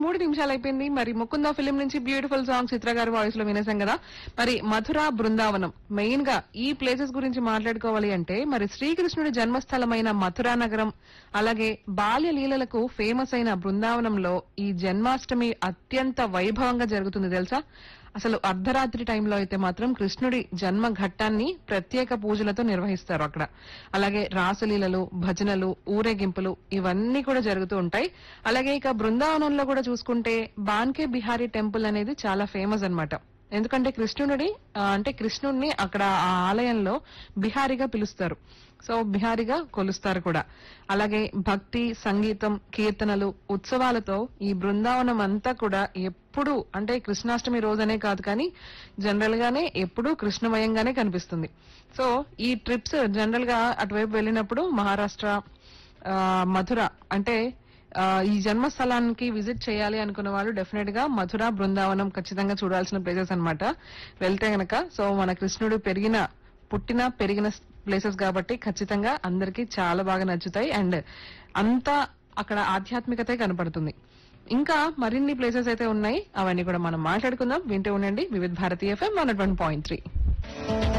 మూడు నిమిషాలు అయిపోయింది మరి ముకుంద ఫిలిం నుంచి బ్యూటిఫుల్ సాంగ్ చిత్ర గారి వాయిస్ లో వినేసాం కదా మరి మధుర బృందావనం మెయిన్ గా ఈ ప్లేసెస్ గురించి మాట్లాడుకోవాలి అంటే మరి శ్రీకృష్ణుడి జన్మస్థలమైన మథురా నగరం అలాగే బాల్య లీలలకు ఫేమస్ అయిన బృందావనంలో ఈ జన్మాష్టమి అత్యంత వైభవంగా జరుగుతుంది తెలుసా అసలు అర్ధరాత్రి టైంలో అయితే మాత్రం కృష్ణుడి జన్మ ఘట్టాన్ని ప్రత్యేక పూజలతో నిర్వహిస్తారు అక్కడ అలాగే రాసలీలలు భజనలు ఊరేగింపులు ఇవన్నీ కూడా జరుగుతూ ఉంటాయి అలాగే ఇక బృందావనంలో కూడా చూసుకుంటే బాన్కే బిహారీ టెంపుల్ అనేది చాలా ఫేమస్ అన్నమాట ఎందుకంటే కృష్ణుడి ఆ, అంటే కృష్ణుడిని అక్కడ ఆ ఆలయంలో బిహారీగా పిలుస్తారు సో బిహారీగా కొలుస్తారు కూడా అలాగే భక్తి సంగీతం కీర్తనలు ఉత్సవాలతో ఈ బృందావనం అంతా కూడా ఎప్పుడు అంటే కృష్ణాష్టమి రోజనే కాదు కానీ జనరల్ గానే ఎప్పుడూ కృష్ణమయంగానే కనిపిస్తుంది సో ఈ ట్రిప్స్ జనరల్ గా అటువైపు వెళ్ళినప్పుడు మహారాష్ట్ర ఆ, మథుర అంటే ఆ, ఈ జన్మస్థలానికి విజిట్ చేయాలి అనుకున్న వాళ్ళు డెఫినెట్ గా మథుర బృందావనం ఖచ్చితంగా చూడాల్సిన ప్లేసెస్ అన్నమాట వెళ్తే గనక సో మన కృష్ణుడు పెరిగిన పుట్టిన పెరిగిన ప్లేసెస్ కాబట్టి ఖచ్చితంగా అందరికీ చాలా బాగా నచ్చుతాయి అండ్ అంతా అక్కడ ఆధ్యాత్మికతే కనపడుతుంది ఇంకా మరిన్ని ప్లేసెస్ అయితే ఉన్నాయి అవన్నీ కూడా మనం మాట్లాడుకుందాం వింటూ ఉండండి Vividha Bharati FM one point three